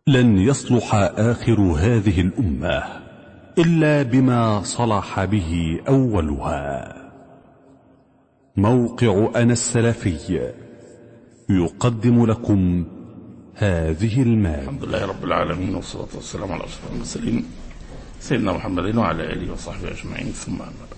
لن يصلح آخر هذه الأمة إلا بما صلح به أولها موقع أنا السلفي يقدم لكم هذه المادة الحمد لله رب العالمين والصلاة والسلام على أشرف المرسلين سيدنا محمد وعلى آله وصحبه أجمعين ثم أما بعد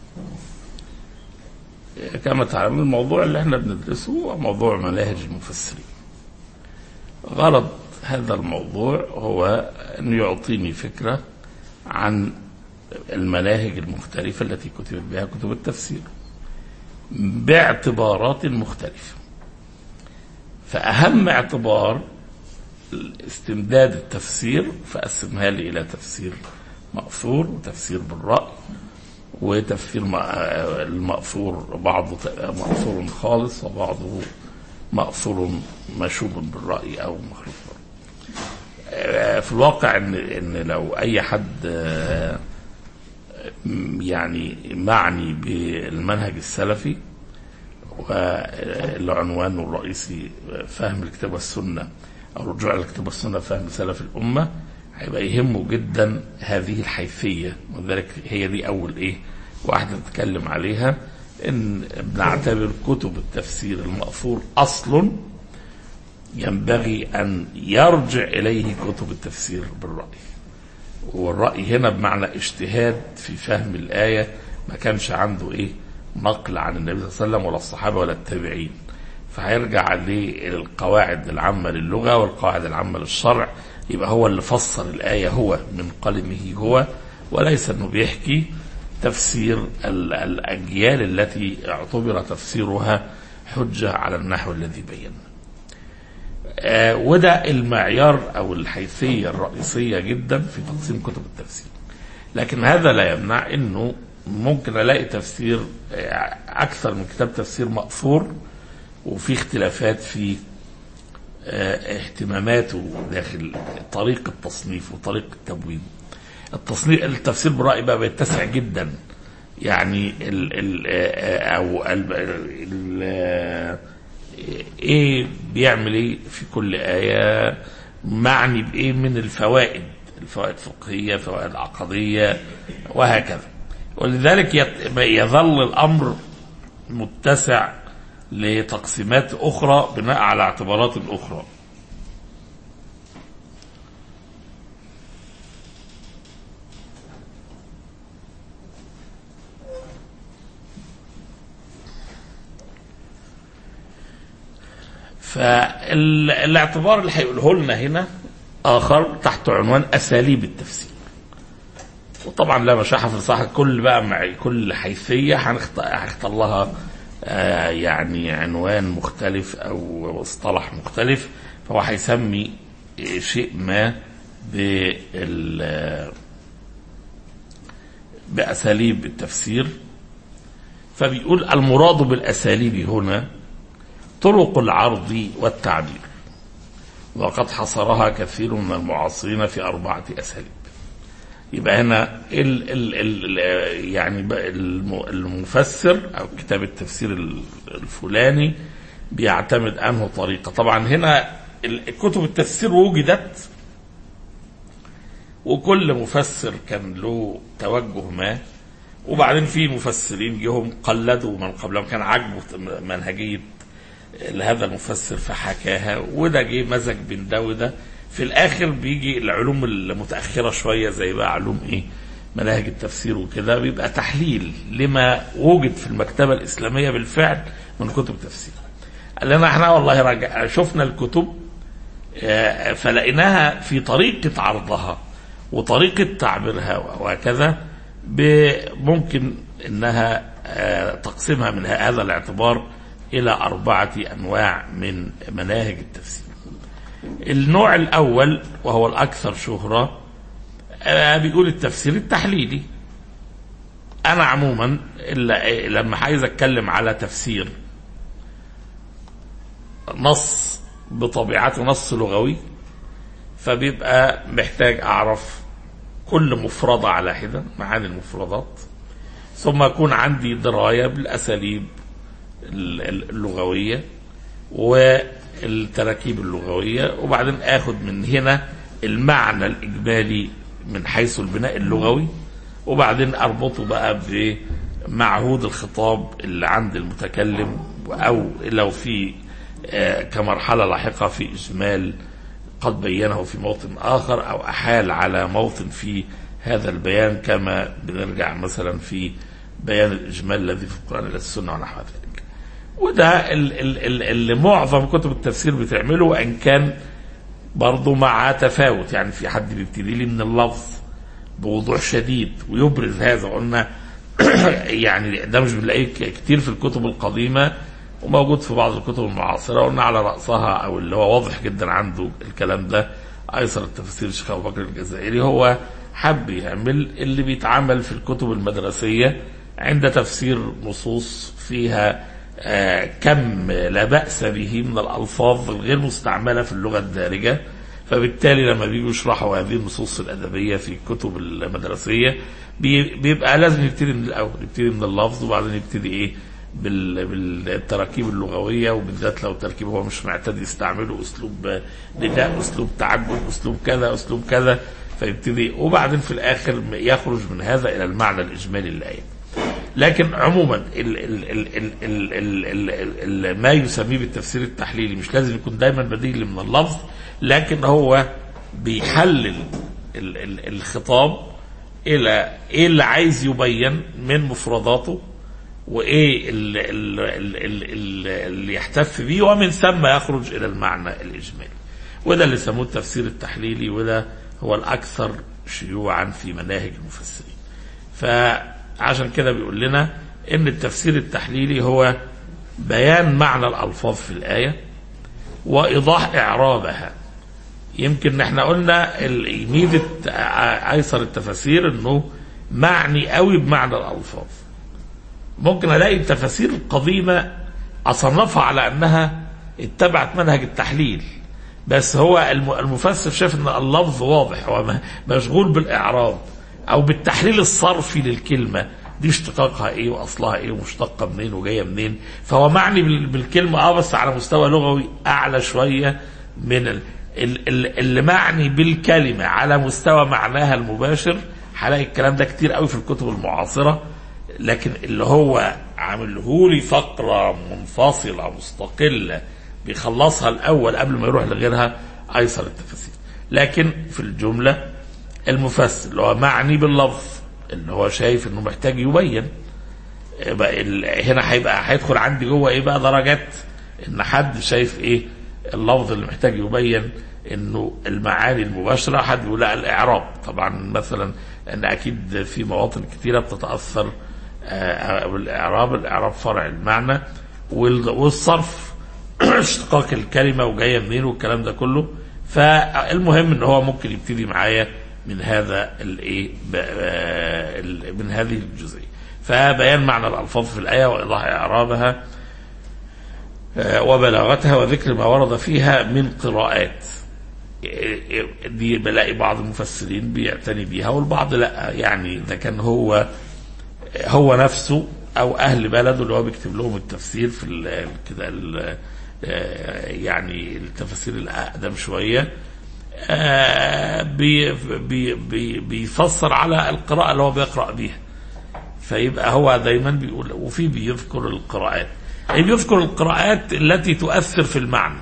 كما تعلمون الموضوع اللي احنا بندرسه هو موضوع مناهج المفسرين غرض هذا الموضوع هو أن يعطيني فكرة عن المناهج المختلفة التي كتبت بها كتب التفسير باعتبارات مختلفة فأهم اعتبار استمداد التفسير فقسمها لي إلى تفسير مأثور وتفسير بالرأي وتفسير المأثور بعضه مأثور خالص وبعضه مأثور مشوب بالرأي أو مخلوق بالرأي في الواقع إن, إن لو أي حد يعني معني بالمنهج السلفي والعنوان الرئيسي فهم الكتاب والسنة أو رجوع الكتاب والسنة فهم سلف الأمة هيبقى يهمه جدا هذه الحيثية وذلك هي دي أول إيه واحدة نتكلم عليها إن بنعتبر كتب التفسير المأثور أصل ينبغي أن يرجع إليه كتب التفسير بالرأي والرأي هنا بمعنى اجتهاد في فهم الآية ما كانش عنده إيه نقل عن النبي صلى الله عليه وسلم ولا الصحابة ولا التابعين فهيرجع للقواعد العامة للغة والقواعد العامة للشرع يبقى هو اللي فسر الآية هو من قلمه هو وليس أنه بيحكي تفسير الأجيال التي اعتبر تفسيرها حجة على النحو الذي بينا آه وده المعيار أو الحيثية الرئيسية جدا في تقسيم كتب التفسير لكن هذا لا يمنع أنه ممكن ألاقي تفسير أكثر من كتاب تفسير مأثور وفي اختلافات في اهتماماته داخل طريقة التصنيف وطريقة التبويب التصنيف التفسير برأيي بقى بيتسع جدا يعني ال ال او ال ال ايه بيعمل ايه في كل آية معني بايه من الفوائد الفوائد الفقهية فوائد عقدية وهكذا ولذلك يظل الأمر متسع لتقسيمات أخرى بناء على اعتبارات أخرى فالاعتبار اللي هيقوله لنا هنا آخر تحت عنوان أساليب التفسير وطبعا لا مشاحة في الصحة كل بقى مع كل حيثية هنختار لها آه يعني عنوان مختلف او مصطلح مختلف فهو هيسمي شيء ما بال باساليب التفسير فبيقول المراد بالاساليب هنا طرق العرض والتعبير وقد حصرها كثير من المعاصرين في اربعه اساليب يبقى هنا ال ال ال يعني المفسر او كتاب التفسير الفلاني بيعتمد انه طريقه طبعا هنا كتب التفسير وجدت وكل مفسر كان له توجه ما وبعدين في مفسرين جهم قلدوا من قبلهم كان عاجبه منهجيه لهذا المفسر فحكاها وده جه مزج بين ده وده في الاخر بيجي العلوم المتاخره شويه زي بقى علوم ايه مناهج التفسير وكده بيبقى تحليل لما وجد في المكتبه الاسلاميه بالفعل من كتب تفسير قال لنا احنا والله رجع شفنا الكتب فلقيناها في طريقه عرضها وطريقه تعبيرها وهكذا ممكن انها تقسيمها من هذا الاعتبار الى اربعه انواع من مناهج التفسير النوع الأول وهو الأكثر شهرة بيقول التفسير التحليلي أنا عموما لما عايز أتكلم على تفسير نص بطبيعته نص لغوي فبيبقى محتاج أعرف كل مفردة على حدة معاني المفردات ثم يكون عندي دراية بالأساليب اللغوية والتراكيب اللغوية وبعدين اخد من هنا المعنى الإجمالي من حيث البناء اللغوي وبعدين أربطه بقى بمعهود الخطاب اللي عند المتكلم أو لو في آه، كمرحلة لاحقة في إجمال قد بينه في موطن آخر أو أحال على موطن في هذا البيان كما بنرجع مثلا في بيان الإجمال الذي في القرآن إلى السنة ونحو ذلك وده ال- ال- ال- اللي معظم كتب التفسير بتعمله وإن كان برضه مع تفاوت يعني في حد بيبتدي لي من اللفظ بوضوح شديد ويبرز هذا قلنا يعني ده مش بنلاقيه ك- كتير في الكتب القديمة وموجود في بعض الكتب المعاصرة قلنا على رأسها أو اللي هو واضح جدا عنده الكلام ده أيسر التفسير الشيخ أبو بكر الجزائري هو حب يعمل اللي بيتعمل في الكتب المدرسية عند تفسير نصوص فيها آه، كم لا بأس به من الألفاظ الغير مستعملة في اللغة الدارجة فبالتالي لما بيجوا يشرحوا هذه النصوص الأدبية في الكتب المدرسية بي- بيبقى لازم يبتدي من الأول يبتدي من اللفظ وبعدين يبتدي إيه بال- بالتراكيب اللغوية وبالذات لو التركيب هو مش معتاد يستعمله أسلوب نداء أسلوب تعجب أسلوب كذا أسلوب كذا فيبتدي وبعدين في الآخر يخرج من هذا إلى المعنى الإجمالي للآية لكن عموما ال ال ال ال ال ال ال ال ما يسميه بالتفسير التحليلي مش لازم يكون دايما بديل من اللفظ لكن هو بيحلل ال ال الخطاب الى ايه اللي عايز يبين من مفرداته وايه ال- ال- ال- ال- ال- اللي يحتف به ومن ثم يخرج الى المعنى الاجمالي وده اللي سموه التفسير التحليلي وده هو الاكثر شيوعا في مناهج المفسرين فعشان كده بيقول لنا ان التفسير التحليلي هو بيان معنى الالفاظ في الايه وايضاح اعرابها يمكن احنا قلنا ال- ميزه ايسر التفاسير انه معني قوي بمعنى الالفاظ ممكن الاقي التفاسير القديمه اصنفها على انها اتبعت منهج التحليل بس هو الم- المفسر شاف ان اللفظ واضح هو م- مشغول بالاعراب او بالتحليل الصرفي للكلمه دي اشتقاقها ايه واصلها ايه ومشتقه منين وجايه منين فهو معني بال- بالكلمه اه بس على مستوى لغوي اعلى شويه من ال- ال- ال- اللي معني بالكلمه على مستوى معناها المباشر هلاقي الكلام ده كتير قوي في الكتب المعاصره لكن اللي هو عامله لي فقره منفصله مستقله بيخلصها الاول قبل ما يروح لغيرها ايسر التفاسير لكن في الجمله المفسر اللي هو معني باللفظ اللي هو شايف انه محتاج يبين يبقى ال- هنا هيبقى هيدخل عندي جوه ايه بقى درجات ان حد شايف ايه اللفظ اللي محتاج يبين انه المعاني المباشره حد يقول لا الاعراب طبعا مثلا ان اكيد في مواطن كثيره بتتاثر آه، بالاعراب الاعراب فرع المعنى وال- والصرف اشتقاق الكلمه وجايه منين والكلام ده كله فالمهم ان هو ممكن يبتدي معايا من هذا الايه ب- آه، ال- من هذه الجزئيه فبيان معنى الالفاظ في الايه وايضاح اعرابها آه، وبلاغتها وذكر ما ورد فيها من قراءات دي بلاقي بعض المفسرين بيعتني بيها والبعض لا يعني اذا كان هو هو نفسه او اهل بلده اللي هو بيكتب لهم التفسير في ال- كده ال- آه، يعني التفاسير الاقدم شويه آه، بي بي بي بيفسر على القراءه اللي هو بيقرا بيها فيبقى هو دايما بيقول وفي بيذكر القراءات يعني بيذكر القراءات التي تؤثر في المعنى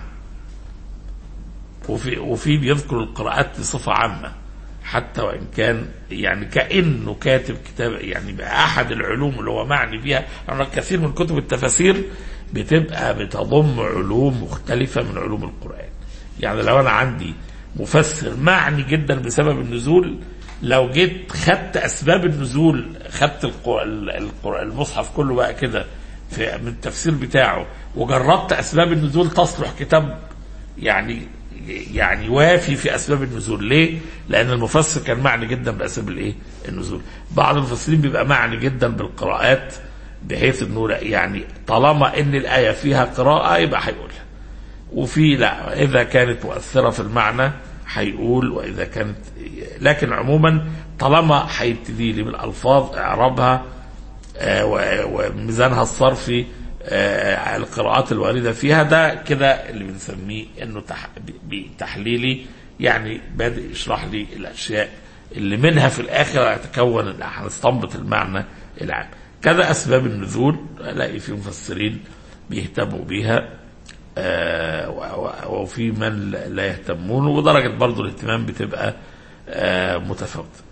وفي وفي بيذكر القراءات بصفه عامه حتى وان كان يعني كانه كاتب كتاب يعني باحد العلوم اللي هو معني بيها لان كثير من كتب التفاسير بتبقى بتضم علوم مختلفه من علوم القران يعني لو انا عندي مفسر معني جدا بسبب النزول لو جيت خدت اسباب النزول خدت الق- الق- المصحف كله بقى كده في من التفسير بتاعه وجربت اسباب النزول تصلح كتاب يعني يعني وافي في اسباب النزول ليه؟ لان المفسر كان معني جدا باسباب الايه؟ النزول. بعض المفسرين بيبقى معني جدا بالقراءات بحيث انه لا يعني طالما ان الايه فيها قراءه يبقى هيقولها. وفي لا اذا كانت مؤثره في المعنى هيقول واذا كانت لكن عموما طالما هيبتدي لي بالالفاظ اعرابها آه، و- وميزانها الصرفي آه، القراءات الواردة فيها ده كده اللي بنسميه انه تح- ب- تحليلي يعني بادئ يشرح لي الاشياء اللي منها في الاخر يتكون هنستنبط المعنى العام كذا اسباب النزول الاقي في مفسرين بيهتموا بيها آه، و- و- وفي من لا يهتمون ودرجه برضو الاهتمام بتبقى آه، متفاوته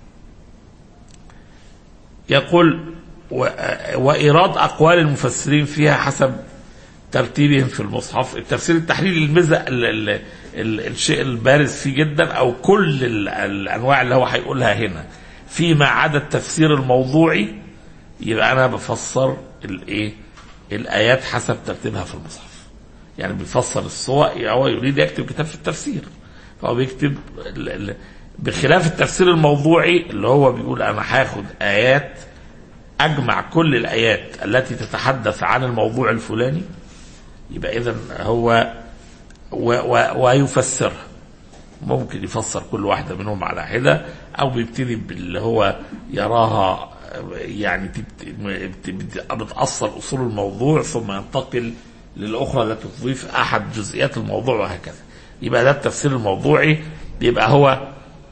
يقول و- وإيراد أقوال المفسرين فيها حسب ترتيبهم في المصحف التفسير التحليلي الميزة ال- ال- ال- الشيء البارز فيه جدا أو كل ال- الأنواع اللي هو هيقولها هنا فيما عدا التفسير الموضوعي يبقى أنا بفسر الإيه الآيات حسب ترتيبها في المصحف يعني بيفسر الصور هو يريد يكتب كتاب في التفسير فهو بيكتب ال- ال- بخلاف التفسير الموضوعي اللي هو بيقول انا هاخد ايات اجمع كل الايات التي تتحدث عن الموضوع الفلاني يبقى اذا هو و و ويفسرها ممكن يفسر كل واحده منهم على حده او بيبتدي باللي هو يراها يعني تبت- بت- بت- بتاثر اصول الموضوع ثم ينتقل للاخرى التي تضيف احد جزئيات الموضوع وهكذا يبقى ده التفسير الموضوعي يبقى هو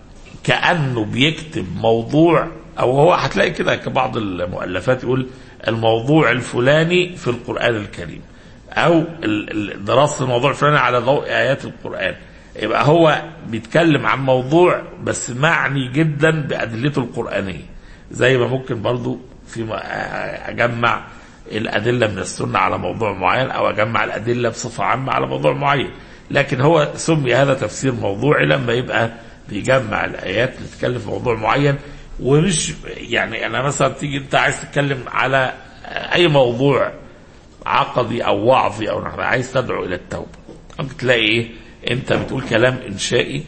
كانه بيكتب موضوع او هو هتلاقي كده كبعض المؤلفات يقول الموضوع الفلاني في القران الكريم او ال- ال- دراسه الموضوع الفلاني على ضوء ايات القران يبقى هو بيتكلم عن موضوع بس معني جدا بادلته القرانيه زي ما ممكن برضو في م- اجمع الادله من السنه على موضوع معين او اجمع الادله بصفه عامه على موضوع معين لكن هو سمي هذا تفسير موضوعي لما يبقى بيجمع الايات اللي تتكلم في موضوع معين ومش يعني انا مثلا تيجي انت عايز تتكلم على اي موضوع عقدي او وعظي او نحو عايز تدعو الى التوبه ممكن تلاقي ايه انت بتقول كلام انشائي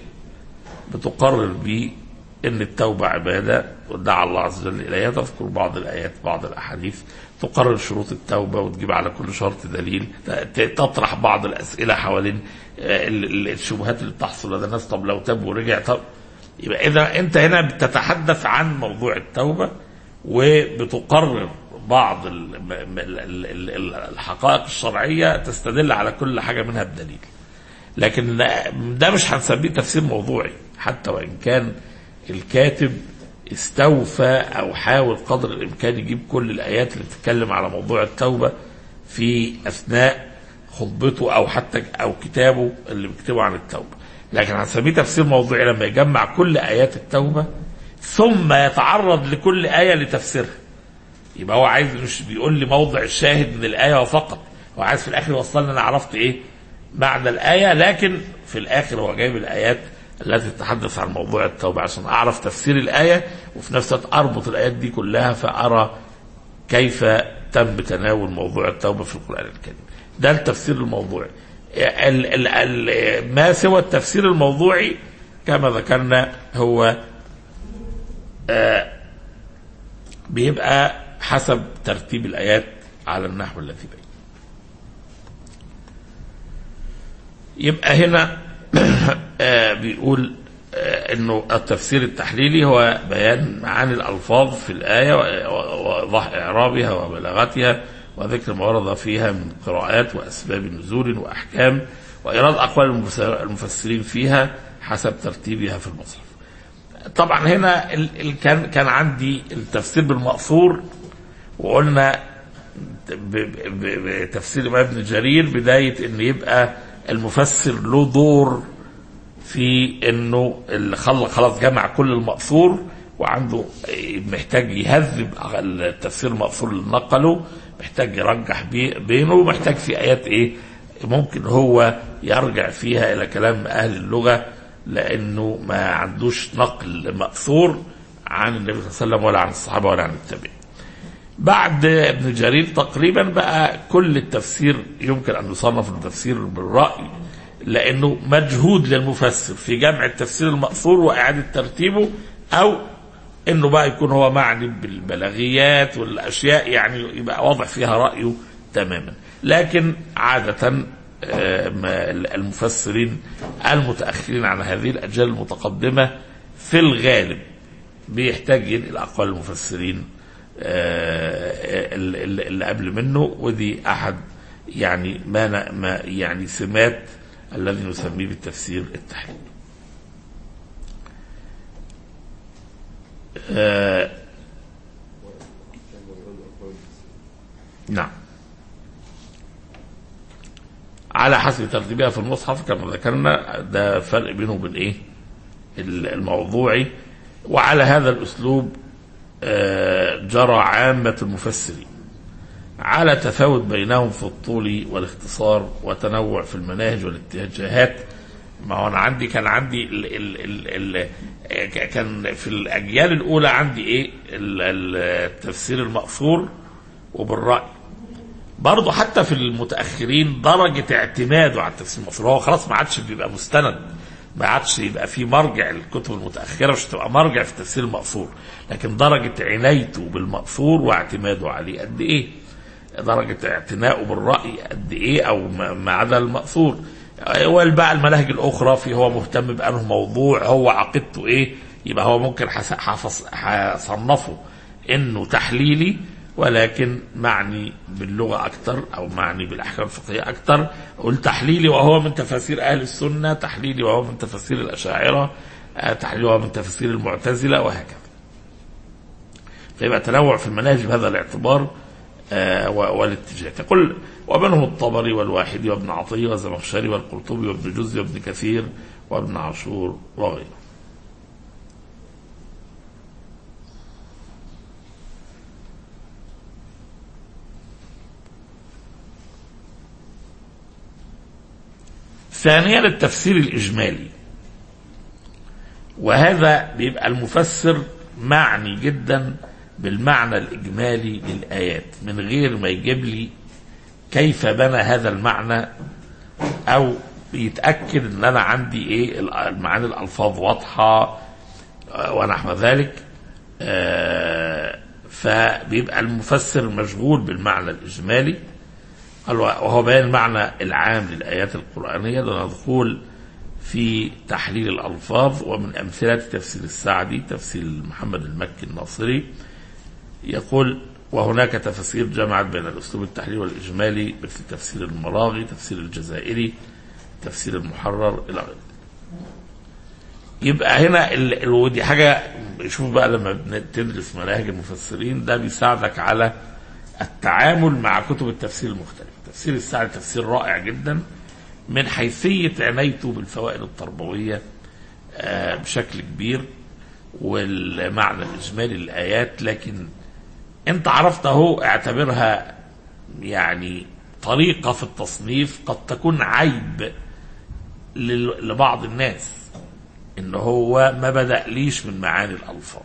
بتقرر بيه ان التوبه عباده ودعا الله عز وجل اليها تذكر بعض الايات بعض الاحاديث تقرر شروط التوبه وتجيب على كل شرط دليل ت- تطرح بعض الاسئله حوالين آه، ال- ال- الشبهات اللي بتحصل لدى الناس طب لو تاب ورجع طب يبقى اذا انت هنا بتتحدث عن موضوع التوبه وبتقرر بعض ال- م- م- ال- ال- ال- الحقائق الشرعيه تستدل على كل حاجه منها بدليل لكن ده مش هنسميه تفسير موضوعي حتى وان كان الكاتب استوفى او حاول قدر الامكان يجيب كل الايات اللي بتتكلم على موضوع التوبه في اثناء خطبته او حتى او كتابه اللي بيكتبه عن التوبه لكن هنسميه تفسير موضوعي لما يجمع كل ايات التوبه ثم يتعرض لكل ايه لتفسيرها يبقى هو عايز مش بيقول لي موضع الشاهد من الايه فقط هو عايز في الاخر يوصلني انا عرفت ايه معنى الايه لكن في الاخر هو جايب الايات التي تتحدث عن موضوع التوبه عشان اعرف تفسير الايه وفي نفس الوقت اربط الايات دي كلها فارى كيف تم تناول موضوع التوبه في القران الكريم ده التفسير الموضوعي ال ال ال ما سوى التفسير الموضوعي كما ذكرنا هو آه بيبقى حسب ترتيب الآيات على النحو الذي بين يبقى هنا آه بيقول آه انه التفسير التحليلي هو بيان معاني الالفاظ في الايه ووضح اعرابها وبلاغتها وذكر ما ورد فيها من قراءات واسباب نزول واحكام وايراد اقوال المفسرين فيها حسب ترتيبها في المصحف. طبعا هنا ال ال كان كان عندي التفسير بالمأثور وقلنا بتفسير الإمام ابن جرير بداية إن يبقى المفسر له دور في إنه اللي خلق خلاص جمع كل المأثور وعنده محتاج يهذب التفسير المأثور اللي نقله محتاج يرجح بينه محتاج في آيات إيه ممكن هو يرجع فيها إلى كلام أهل اللغة لأنه ما عندوش نقل مأثور عن النبي صلى الله عليه وسلم ولا عن الصحابة ولا عن التابعين بعد ابن جرير تقريبا بقى كل التفسير يمكن ان يصنف التفسير بالراي لانه مجهود للمفسر في جمع التفسير الماثور واعاده ترتيبه او انه بقى يكون هو معني بالبلاغيات والاشياء يعني يبقى واضح فيها رايه تماما لكن عاده المفسرين المتاخرين عن هذه الاجيال المتقدمه في الغالب بيحتاج ينقل اقوال المفسرين اللي قبل منه ودي احد يعني ما ما يعني سمات الذي نسميه بالتفسير التحليلي. آه نعم على حسب ترتيبها في المصحف كما ذكرنا ده فرق بينه وبين ايه الموضوعي وعلى هذا الاسلوب آه، جرى عامة المفسرين على تفاوت بينهم في الطول والاختصار وتنوع في المناهج والاتجاهات ما هو انا عندي كان عندي ال ال ال ال كان في الاجيال الاولى عندي ايه ال- ال- التفسير المأثور وبالرأي برضه حتى في المتاخرين درجه اعتماده على التفسير المأثور هو خلاص ما عادش بيبقى مستند ما عادش يبقى في مرجع الكتب المتاخره مش تبقى مرجع في التفسير المأثور لكن درجه عنايته بالمأثور واعتماده عليه قد ايه درجه اعتنائه بالراي قد ايه او ما ما عدا المأثور والبقى المناهج الاخرى في هو مهتم بانه موضوع هو عقيدته ايه يبقى هو ممكن حس- حفص- هصنفه انه تحليلي ولكن معني باللغه اكثر او معني بالاحكام الفقهيه اكثر اقول تحليلي وهو من تفاسير اهل السنه تحليلي وهو من تفاسير الاشاعره آه، تحليلي وهو من تفاسير المعتزله وهكذا فيبقى تنوع في المناهج بهذا الاعتبار آه، و- والاتجاه يقول ومنهم الطبري والواحدي وابن عطية والزمخشري والقرطبي وابن جزي وابن كثير وابن عاشور وغيره ثانيا التفسير الإجمالي وهذا بيبقى المفسر معني جدا بالمعنى الإجمالي للآيات من غير ما يجيب لي كيف بنى هذا المعنى أو يتأكد أن أنا عندي إيه المعاني الألفاظ واضحة آه، ونحو ذلك آه، فبيبقى المفسر مشغول بالمعنى الإجمالي قال وهو بيان المعنى العام للآيات القرآنية دون دخول في تحليل الألفاظ ومن أمثلة تفسير السعدي تفسير محمد المكي الناصري يقول وهناك تفاسير جمعت بين الأسلوب التحليل والإجمالي مثل تفسير المراغي تفسير الجزائري تفسير المحرر إلى غيره يبقى هنا ال- ال- ودي حاجة شوف بقى لما بتدرس مناهج المفسرين ده بيساعدك على التعامل مع كتب التفسير المختلفة تفسير السعدي تفسير رائع جدا من حيثية عنايته بالفوائد التربوية آه، بشكل كبير والمعنى الإجمالي للآيات لكن أنت عرفت أهو اعتبرها يعني طريقة في التصنيف قد تكون عيب لل- لبعض الناس ان هو ما بدأليش من معاني الألفاظ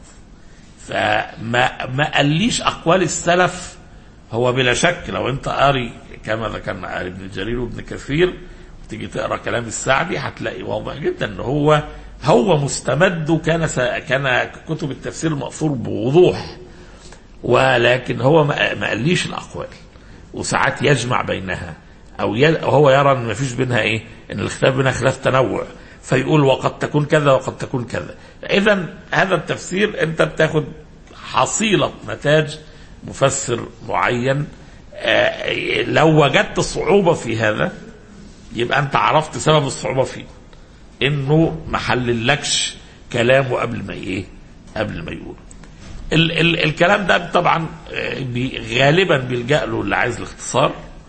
فما ما قاليش أقوال السلف هو بلا شك لو أنت قاري كما ذكرنا قاري ابن جرير وابن كثير تيجي تقرا كلام السعدي هتلاقي واضح جدا ان هو هو مستمد كان س- كان كتب التفسير المأثور بوضوح ولكن هو ما ما قاليش الاقوال وساعات يجمع بينها او ي- هو يرى ان ما فيش بينها ايه ان الاختلاف بينها خلاف تنوع فيقول وقد تكون كذا وقد تكون كذا اذا هذا التفسير انت بتاخد حصيله نتاج مفسر معين آه، لو وجدت صعوبه في هذا يبقى انت عرفت سبب الصعوبه فيه انه ما حللكش كلامه قبل ما ايه قبل ما يقول ال ال الكلام ده طبعا آه، بي غالبا بيلجأ له اللي عايز الاختصار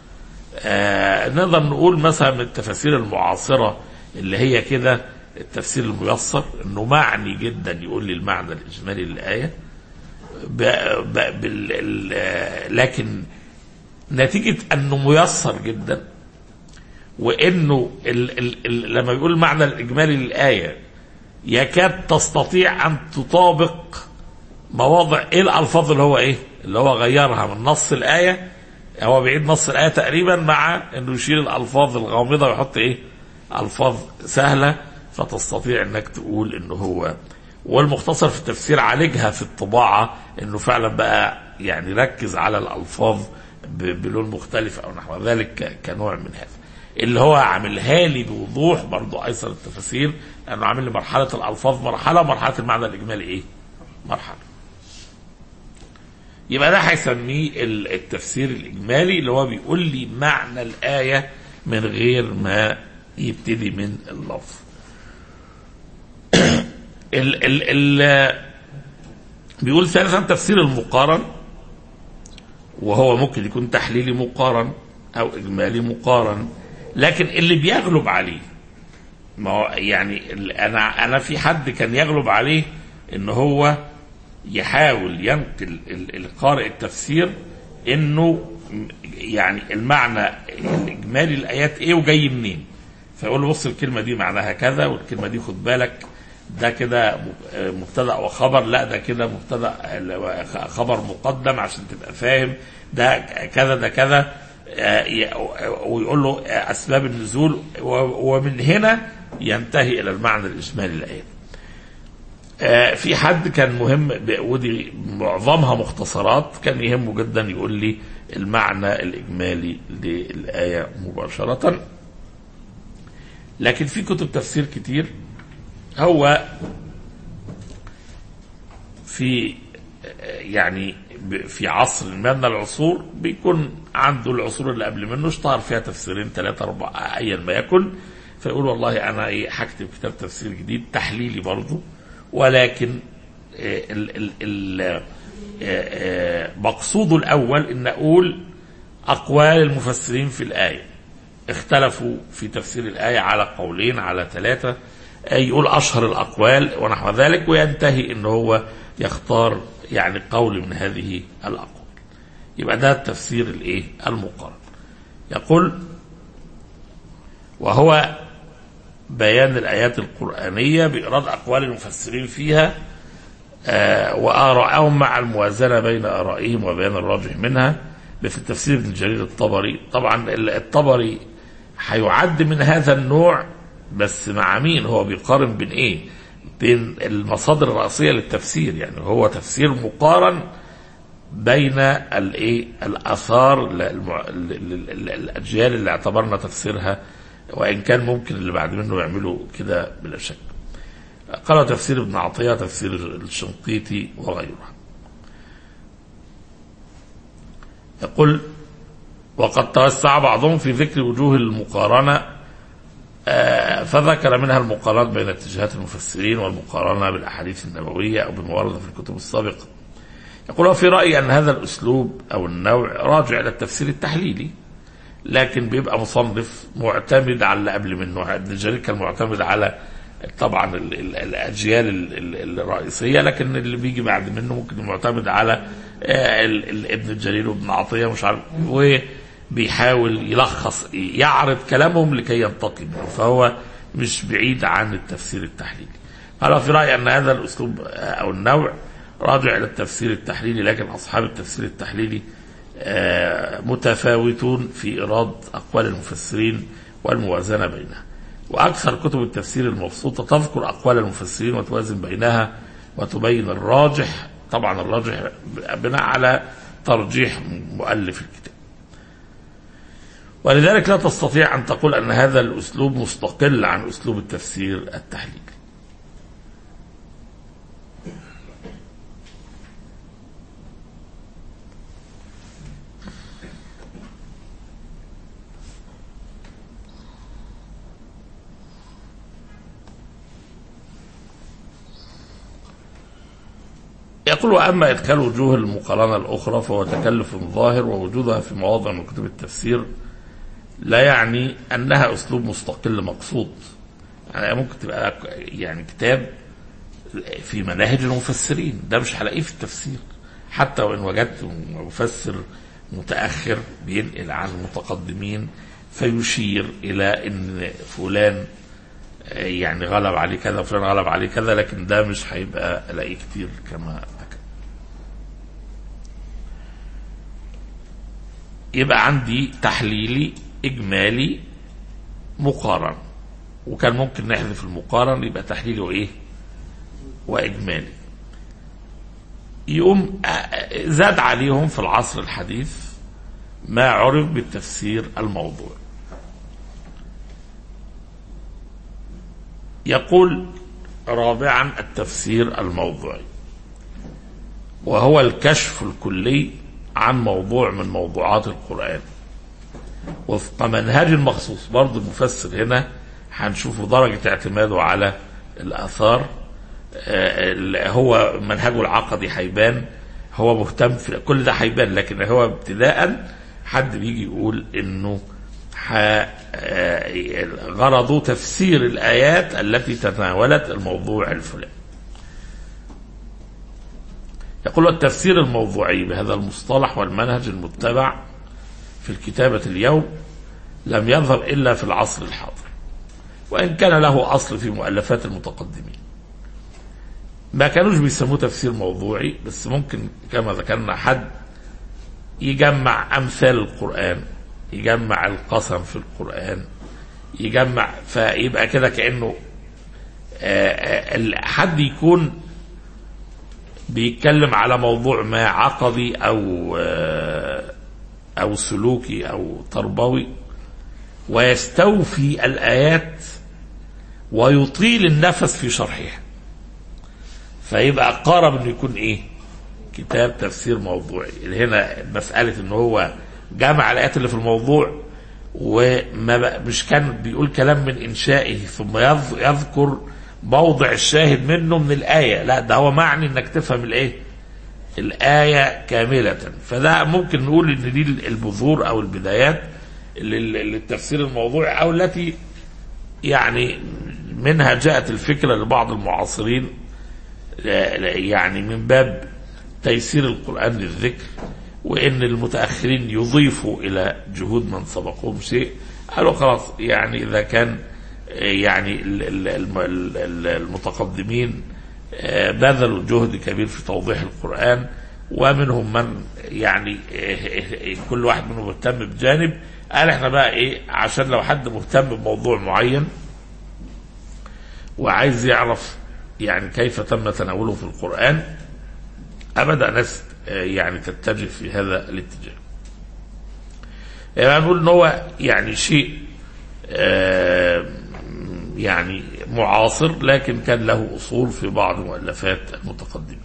آه نقدر نقول مثلا من التفاسير المعاصرة اللي هي كده التفسير الميسر انه معني جدا يقول لي المعنى الاجمالي للآية ب ب بال ال- آه، لكن نتيجة انه ميسر جدا وانه ال ال ال لما يقول المعنى الاجمالي للآية يكاد تستطيع ان تطابق مواضع ايه الالفاظ اللي هو ايه اللي هو غيرها من نص الايه هو بيعيد نص الايه تقريبا مع انه يشيل الالفاظ الغامضه ويحط ايه الفاظ سهله فتستطيع انك تقول انه هو والمختصر في التفسير عالجها في الطباعه انه فعلا بقى يعني ركز على الالفاظ ب- بلون مختلف او نحو ذلك ك- كنوع من هذا اللي هو عاملها لي بوضوح برضو ايسر التفاسير لانه عامل لي مرحله الالفاظ مرحله مرحله المعنى الاجمالي ايه مرحله يبقى ده هيسميه ال- التفسير الإجمالي اللي هو بيقول لي معنى الآية من غير ما يبتدي من اللفظ ال ال ال بيقول ثالثا تفسير المقارن وهو ممكن يكون تحليلي مقارن او اجمالي مقارن لكن اللي بيغلب عليه ما هو يعني ال- انا انا في حد كان يغلب عليه ان هو يحاول ينقل ال- القارئ التفسير انه م- يعني المعنى الاجمالي الايات ايه وجاي منين فيقول له بص الكلمه دي معناها كذا والكلمه دي خد بالك ده كده م- مبتدا وخبر لا ده كده مبتدا خبر مقدم عشان تبقى فاهم ده كذا ده كذا آه، ي- ويقول له آه، اسباب النزول و- ومن هنا ينتهي الى المعنى الاجمالي للايه آه، في حد كان مهم ب- ودي معظمها مختصرات كان يهمه جدا يقول لي المعنى الإجمالي للآية مباشرة لكن في كتب تفسير كتير هو في آه، يعني ب- في عصر ما من العصور بيكون عنده العصور اللي قبل منه اشتهر فيها تفسيرين ثلاثة أربعة أيا ما يكن فيقول والله أنا إيه هكتب كتاب تفسير جديد تحليلي برضه ولكن آه، ال- ال- ال- آه، آه، مقصوده الأول إن أقول أقوال المفسرين في الآية اختلفوا في تفسير الآية على قولين على ثلاثة آه، يقول أشهر الأقوال ونحو ذلك وينتهي إن هو يختار يعني قول من هذه الأقوال يبقى ده التفسير الإيه المقارن يقول وهو بيان الآيات القرآنية بإيراد أقوال المفسرين فيها آه، وآراءهم مع الموازنة بين آرائهم وبيان الراجح منها مثل تفسير ابن جرير الطبري طبعا ال- الطبري هيعد من هذا النوع بس مع مين هو بيقارن بين ايه بين المصادر الرئيسية للتفسير يعني هو تفسير مقارن بين الايه الاثار ل- المع- ل- ل- ل- الاجيال اللي اعتبرنا تفسيرها وان كان ممكن اللي بعد منه يعملوا كده بلا شك قال تفسير ابن عطية تفسير الشنقيطي وغيره يقول وقد توسع بعضهم في ذكر وجوه المقارنة آه، فذكر منها المقارنات بين اتجاهات المفسرين والمقارنة بالأحاديث النبوية أو بما ورد في الكتب السابقة يقول وفي رأيي أن هذا الأسلوب أو النوع راجع إلى التفسير التحليلي لكن بيبقى مصنف معتمد على اللي قبل منه ابن جرير كان معتمد على طبعا ال- ال- الاجيال ال- ال- الرئيسيه لكن اللي بيجي بعد منه ممكن معتمد على آه، ال- ال- ابن جرير وابن عطيه مش عارف وبيحاول يلخص يعرض كلامهم لكي ينتقي منه فهو مش بعيد عن التفسير التحليلي قال في رايي ان هذا الاسلوب آه، او النوع راجع الى التفسير التحليلي لكن اصحاب التفسير التحليلي آه، متفاوتون في إيراد أقوال المفسرين والموازنة بينها وأكثر كتب التفسير المبسوطة تذكر أقوال المفسرين وتوازن بينها وتبين الراجح طبعا الراجح بناء على ترجيح مؤلف الكتاب ولذلك لا تستطيع أن تقول أن هذا الأسلوب مستقل عن أسلوب التفسير التحليلي يقول وأما إدخال وجوه المقارنة الأخرى فهو تكلف ظاهر ووجودها في مواضع من كتب التفسير لا يعني أنها أسلوب مستقل مقصود يعني ممكن تبقى يعني كتاب في مناهج المفسرين ده مش هلاقيه في التفسير حتى وإن وجدت مفسر متأخر بينقل عن المتقدمين فيشير إلى أن فلان يعني غلب عليه كذا وفلان غلب عليه كذا لكن ده مش هيبقى الاقيه كتير كما ذكر يبقى عندي تحليلي اجمالي مقارن وكان ممكن نحذف المقارن يبقى تحليلي وايه واجمالي يقوم زاد عليهم في العصر الحديث ما عرف بالتفسير الموضوعي يقول رابعا التفسير الموضوعي وهو الكشف الكلي عن موضوع من موضوعات القرآن وفق منهج مخصوص برضه المفسر هنا هنشوف درجة اعتماده على الآثار آه، ال- هو منهجه العقدي هيبان هو مهتم في كل ده هيبان لكن هو ابتداء حد بيجي يقول انه ح- آه، غرضه تفسير الايات التي تناولت الموضوع الفلاني يقول التفسير الموضوعي بهذا المصطلح والمنهج المتبع في الكتابة اليوم لم يظهر إلا في العصر الحاضر وإن كان له أصل في مؤلفات المتقدمين ما كانوش بيسموه تفسير موضوعي بس ممكن كما ذكرنا حد يجمع أمثال القرآن يجمع القسم في القرآن يجمع فيبقى كده كأنه آه، آه، ال- حد يكون بيتكلم على موضوع ما عقدي أو آه، أو سلوكي أو تربوي ويستوفي الآيات ويطيل النفس في شرحها فيبقى قارب انه يكون ايه كتاب تفسير موضوعي هنا مسألة ان هو جمع الآيات اللي في الموضوع وما بقى مش كان بيقول كلام من إنشائه ثم يذ- يذكر موضع الشاهد منه من الآية لا ده هو معني انك تفهم الايه الآية كاملة فده ممكن نقول ان دي البذور او البدايات لل- للتفسير الموضوعي او التي يعني منها جاءت الفكرة لبعض المعاصرين لا- لا- يعني من باب تيسير القرآن للذكر وإن المتأخرين يضيفوا إلى جهود من سبقهم شيء قالوا خلاص يعني إذا كان آه، يعني ال- ال- الم- ال- ال- المتقدمين آه، بذلوا جهد كبير في توضيح القرآن ومنهم من يعني آه، آه، كل واحد منهم مهتم بجانب قال احنا بقى ايه عشان لو حد مهتم بموضوع معين وعايز يعرف يعني كيف تم تناوله في القرآن أبدا ناس آه، يعني تتجه في هذا الاتجاه يعني نقول ان هو يعني شيء آه، يعني معاصر لكن كان له أصول في بعض مؤلفات المتقدمين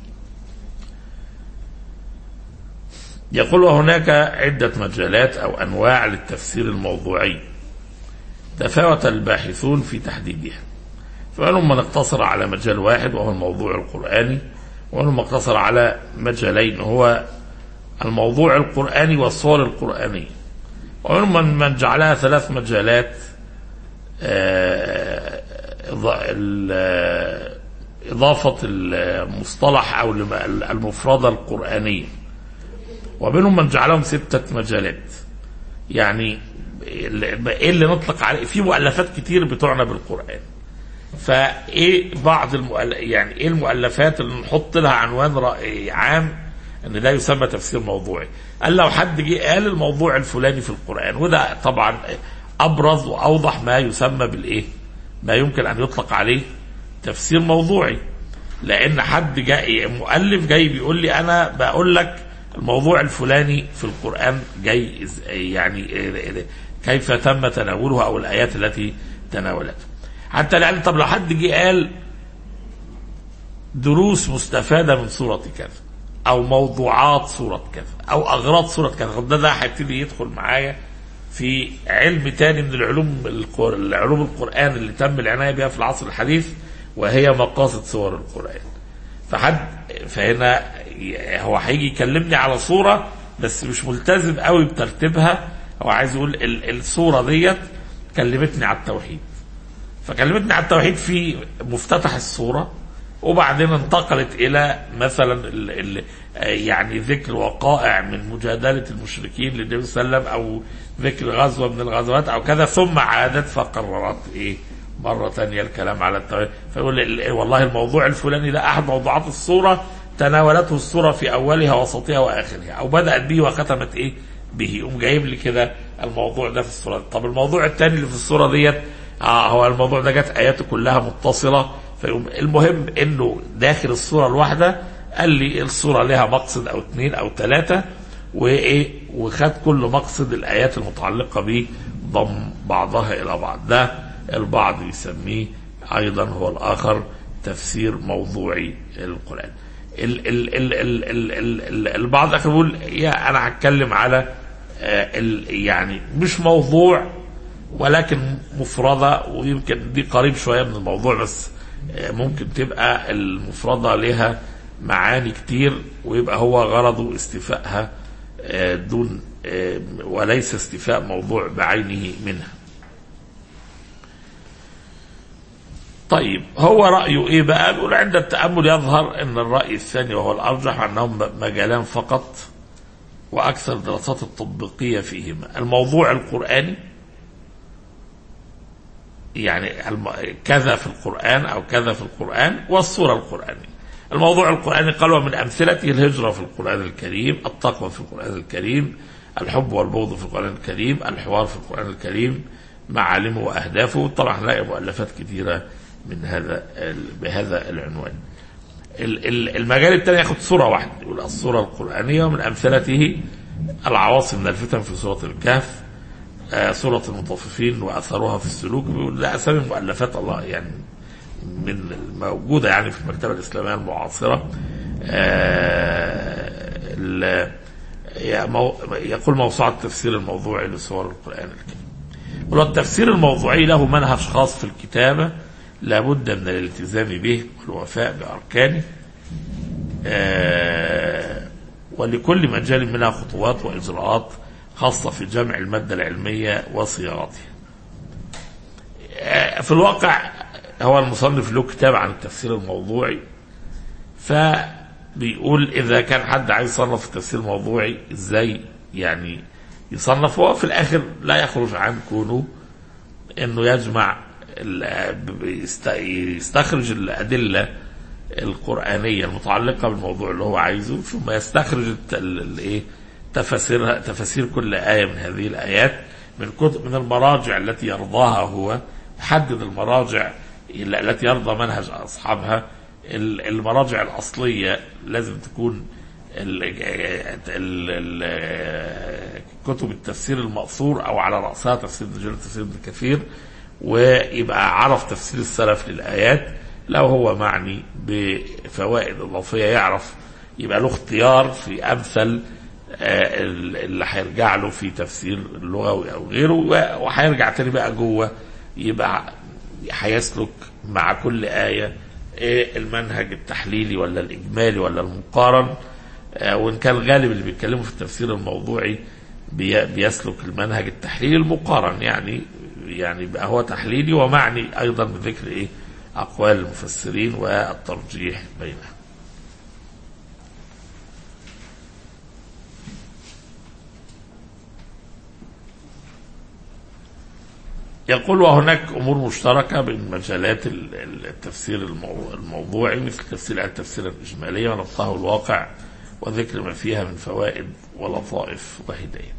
يقول وهناك عدة مجالات أو أنواع للتفسير الموضوعي تفاوت الباحثون في تحديدها فمنهم من اقتصر على مجال واحد وهو الموضوع القرآني ومنهم من اقتصر على مجالين هو الموضوع القرآني والصور القرآنية ومنهم من- من جعلها ثلاث مجالات آه، إضا- ال- آه، إضافة المصطلح أو الم- المفردة القرآنية ومنهم من جعلهم ستة مجالات يعني ال- ايه اللي نطلق عليه في مؤلفات كتير بتعنى بالقرآن فايه بعض المؤل... يعني ايه المؤلفات اللي نحط لها عنوان رأي عام ان ده يسمى تفسير موضوعي قال لو حد جه قال الموضوع الفلاني في القرآن وده طبعا ابرز واوضح ما يسمى بالايه ما يمكن ان يطلق عليه تفسير موضوعي لان حد جاي مؤلف جاي بيقول لي انا بقول لك الموضوع الفلاني في القرآن جاي إز- يعني كيف تم تناوله او الايات التي تناولته حتى لان طب لو حد جه قال دروس مستفادة من سورة كذا أو موضوعات سورة كذا أو أغراض سورة كذا ده ده هيبتدي يدخل معايا في علم تاني من العلوم القر- العلوم القرآن اللي تم العناية بها في العصر الحديث وهي مقاصد سور القرآن فحد فهنا ي- هو هيجي يكلمني على صورة بس مش ملتزم قوي بترتيبها هو عايز يقول ال- الصورة ديت كلمتني على التوحيد فكلمتني على التوحيد في مفتتح الصورة وبعدين انتقلت إلى مثلا ال ال يعني ذكر وقائع من مجادلة المشركين للنبي صلى الله عليه وسلم أو ذكر غزوة من الغزوات أو كذا ثم عادت فقررت إيه مرة ثانية الكلام على التوحيد فيقول ال- والله الموضوع الفلاني ده أحد موضوعات الصورة تناولته الصورة في أولها وسطها وآخرها أو بدأت به وختمت إيه به يقوم جايب لي كده الموضوع ده في الصورة دي. طب الموضوع الثاني اللي في الصورة ديت اه هو الموضوع ده جت اياته كلها متصله فيقوم المهم انه داخل الصوره الواحده قال لي الصوره لها مقصد او اثنين او ثلاثه وايه وخد كل مقصد الايات المتعلقه به ضم بعضها الى بعض ده البعض يسميه ايضا هو الاخر تفسير موضوعي للقران ال ال ال ال ال ال ال البعض اخر بيقول يا انا هتكلم على آه، ال يعني مش موضوع ولكن مفردة ويمكن دي قريب شوية من الموضوع بس آه، ممكن تبقى المفردة لها معاني كتير ويبقى هو غرضه استيفائها آه، دون آه، وليس استيفاء موضوع بعينه منها طيب هو رأيه ايه بقى بيقول عند التأمل يظهر ان الرأي الثاني وهو الأرجح أنهم مجالان فقط وأكثر الدراسات التطبيقية فيهما الموضوع القرآني يعني الم- كذا في القرآن أو كذا في القرآن والصورة القرآنية الموضوع القرآني قال ومن أمثلته الهجرة في القرآن الكريم التقوى في القرآن الكريم الحب والبغض في القرآن الكريم الحوار في القرآن الكريم معالمه وأهدافه طبعا هنلاقي مؤلفات كثيرة من هذا ال- بهذا العنوان ال- ال- المجال الثاني ياخد صورة واحدة يقول الصورة القرآنية ومن أمثلته العواصم من الفتن في سورة الكهف آه، سورة المطففين وأثرها في السلوك بيقول ده أسامي مؤلفات الله يعني من الموجودة يعني في المكتبة الإسلامية المعاصرة آه، ال- يا مو- يقول موسوعة التفسير الموضوعي لسور القرآن الكريم ولو التفسير الموضوعي له منهج خاص في الكتابة لابد من الالتزام به والوفاء بأركانه آه، ولكل مجال منها خطوات وإجراءات خاصة في جمع المادة العلمية وصياغتها آه، في الواقع هو المصنف له كتاب عن التفسير الموضوعي فبيقول إذا كان حد عايز يصنف التفسير الموضوعي إزاي يعني يصنف هو في الآخر لا يخرج عن كونه انه يجمع ال- يست- يستخرج الادله القرانيه المتعلقه بالموضوع اللي هو عايزه ثم يستخرج الت- ال- الايه تفاسيرها تفاسير كل ايه من هذه الايات من كتب من المراجع التي يرضاها هو يحدد المراجع ال- التي يرضى منهج اصحابها ال- المراجع الاصليه لازم تكون ال- ال- ال- كتب التفسير المأثور أو على رأسها تفسير ابن جرير تفسير ابن كثير ويبقى عرف تفسير السلف للآيات لو هو معني بفوائد إضافية يعرف يبقى له اختيار في أمثل آه، اللي هيرجع له في تفسير اللغوي أو غيره و- وهيرجع تاني بقى جوه يبقى هيسلك مع كل آية إيه المنهج التحليلي ولا الإجمالي ولا المقارن آه، وإن كان غالب اللي بيتكلموا في التفسير الموضوعي بي- بيسلك المنهج التحليلي المقارن يعني يعني بقى هو تحليلي ومعني أيضا بذكر إيه أقوال المفسرين والترجيح بينها يقول وهناك امور مشتركه بين مجالات ال- ال- التفسير المو- الموضوعي مثل تفسير التفسير الاجماليه ونبطه الواقع وذكر ما فيها من فوائد ولطائف وهدايات.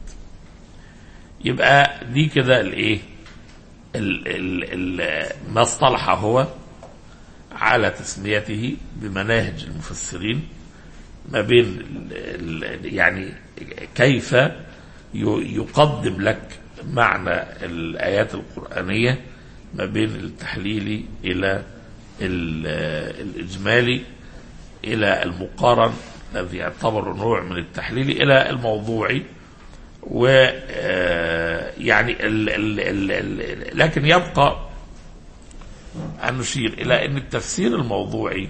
يبقى دي كده الايه؟ ال- ال- ال- ما اصطلح هو على تسميته بمناهج المفسرين ما بين ال- ال- يعني كيف ي- يقدم لك معنى الآيات القرآنية ما بين التحليلي إلى ال- الإجمالي إلى المقارن الذي يعتبر نوع من التحليل إلى الموضوعي و آه، يعني ال ال ال ال لكن يبقى أن نشير إلى أن التفسير الموضوعي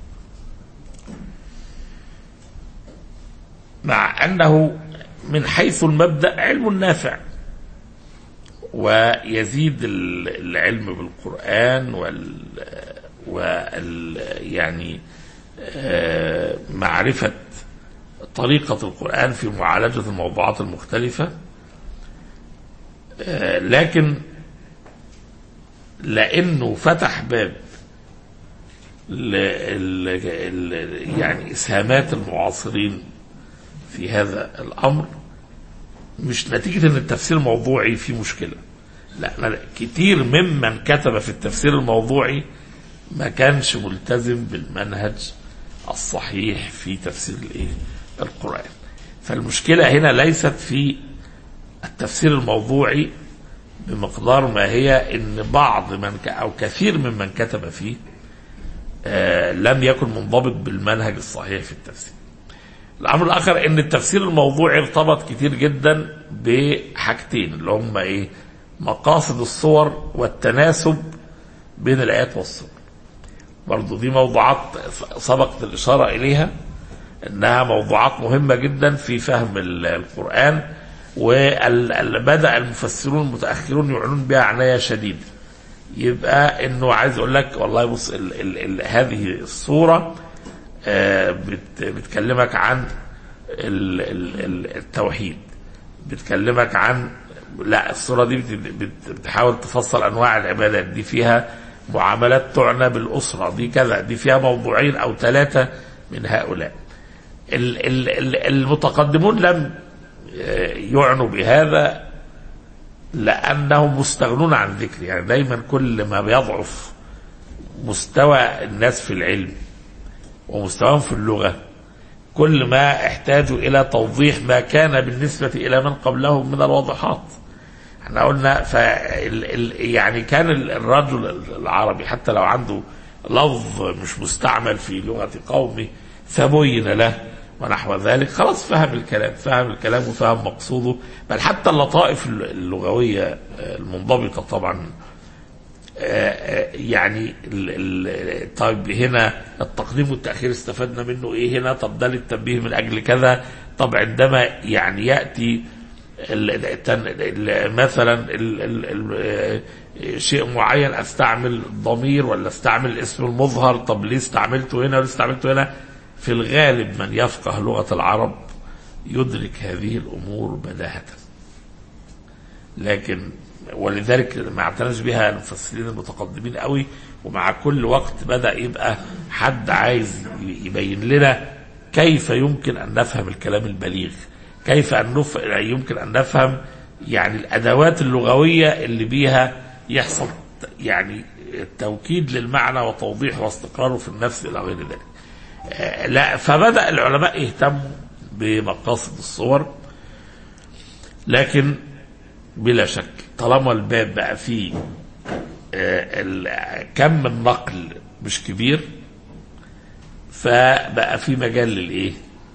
مع أنه من حيث المبدأ علم نافع ويزيد ال- العلم بالقرآن وال, وال يعني آه، معرفة طريقة القرآن في معالجة الموضوعات المختلفة آه، لكن لأنه فتح باب ل ال- ال- يعني إسهامات المعاصرين في هذا الأمر مش نتيجة ان التفسير الموضوعي فيه مشكلة لا لا كتير ممن كتب في التفسير الموضوعي ما كانش ملتزم بالمنهج الصحيح في تفسير الايه القرآن فالمشكلة هنا ليست في التفسير الموضوعي بمقدار ما هي ان بعض من ك او كثير ممن كتب فيه آه لم يكن منضبط بالمنهج الصحيح في التفسير الامر الاخر ان التفسير الموضوعي ارتبط كتير جدا بحاجتين اللي هم ايه مقاصد الصور والتناسب بين الايات والصور برضو دي موضوعات سبقت الإشارة إليها إنها موضوعات مهمة جدا في فهم ال- القرآن وبدأ المفسرون المتأخرون يعنون بها عناية شديدة يبقى انه عايز اقول لك والله بص ال ال ال هذه الصوره آه، بت بتكلمك عن ال ال ال التوحيد بتكلمك عن لا الصوره دي بت بت بتحاول تفصل انواع العبادات دي فيها معاملات تعنى بالاسره دي كذا دي فيها موضوعين او ثلاثه من هؤلاء ال ال ال المتقدمون لم آه، يعنوا بهذا لانهم مستغنون عن ذكر يعني دايما كل ما بيضعف مستوى الناس في العلم ومستواهم في اللغه كل ما احتاجوا الى توضيح ما كان بالنسبه الى من قبلهم من الواضحات احنا قلنا ف يعني كان الرجل العربي حتى لو عنده لفظ مش مستعمل في لغه قومه فبين له ونحو ذلك خلاص فهم الكلام فهم الكلام وفهم مقصوده بل حتى اللطائف اللغويه المنضبطه طبعا يعني ال ال طيب هنا التقديم والتاخير استفدنا منه ايه هنا طب ده للتنبيه من اجل كذا طب عندما يعني ياتي ال ال مثلا ال ال شيء معين استعمل الضمير ولا استعمل الاسم المظهر طب ليه استعملته هنا وليه استعملته هنا في الغالب من يفقه لغه العرب يدرك هذه الامور بداهه لكن ولذلك ما اعتناش بها المفسرين المتقدمين قوي ومع كل وقت بدا يبقى حد عايز يبين لنا كيف يمكن ان نفهم الكلام البليغ كيف ان نف... يمكن ان نفهم يعني الادوات اللغويه اللي بيها يحصل يعني توكيد للمعنى وتوضيح واستقراره في النفس الى غير ذلك آه لا فبدا العلماء يهتموا بمقاصد الصور لكن بلا شك طالما الباب بقى فيه كم النقل مش كبير فبقى في مجال للايه